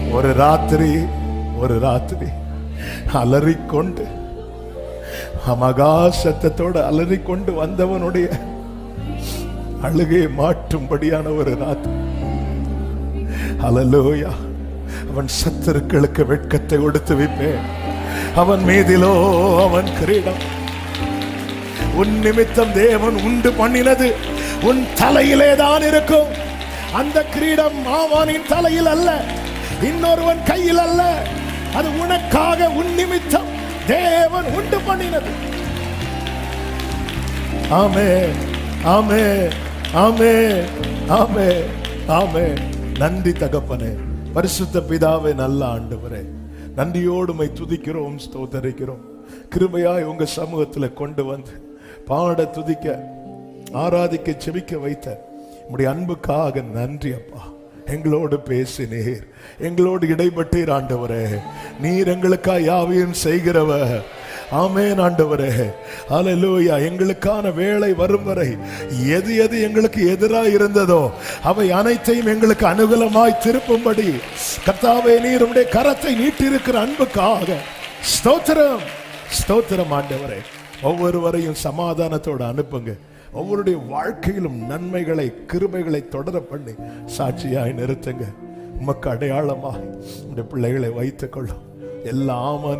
ஒரு ராத்திரி ஒரு ராத்திரி அலறிக்கொண்டு மகா சத்தத்தோடு அலறிக்கொண்டு வந்தவனுடைய அழுகையை மாற்றும்படியான ஒரு ராத்திரி அலலோயா அவன் சத்துருக்களுக்கு வெட்கத்தை கொடுத்து வைப்பேன் அவன் மீதிலோ அவன் கிரீடம் உன் நிமித்தம் தேவன் உண்டு பண்ணினது உன் தலையிலே தான் இருக்கும் அந்த கிரீடம் மாவானின் தலையில் அல்ல இன்னொருவன் கையில் அல்ல அது உனக்காக உன் நிமித்தம் தேவன் உண்டு பண்ணினது ஆமே ஆமே ஆமே ஆமே ஆமே நன்றி தகப்பனே பரிசுத்த பிதாவே நல்ல ஆண்டவரே நன்றியோடு மை துதிக்கிறோம் ஸ்தோத்தரிக்கிறோம் கிருபையாய் உங்க சமூகத்துல கொண்டு வந்து பாட துதிக்க ஆராதிக்க செபிக்க வைத்த உம்முடைய அன்புக்காக நன்றி அப்பா எங்களோடு பேசினீர் எங்களோடு இடைப்பட்டீர் ஆண்டவரே நீர் எங்களுக்கா யாவையும் செய்கிறவர் ஆமேன் ஆண்டவரே ஹalleluya எங்களுக்கான வேலை வரும் வரை எது எது எங்களுக்கு எதிராக இருந்ததோ அவை அனைத்தையும் எங்களுக்கு அனுகூலமாய் திருப்பும்படி கர்த்தாவே நீர் உம்முடைய கரத்தை நீட்டிருக்கிற அன்புக்காக ஸ்தோத்திரம் ஸ்தோத்திரம் ஆண்டவரே ஒவ்வொருவரையும் சமாதானத்தோடு அனுப்புங்க ஒவ்வொருடைய வாழ்க்கையிலும் நன்மைகளை கிருபைகளை தொடர பண்ணி சாட்சியாய் நிறுத்துங்க உமக்கு அடையாளமாக உடைய பிள்ளைகளை வைத்துக் கொள்ளும் எல்லா ஆம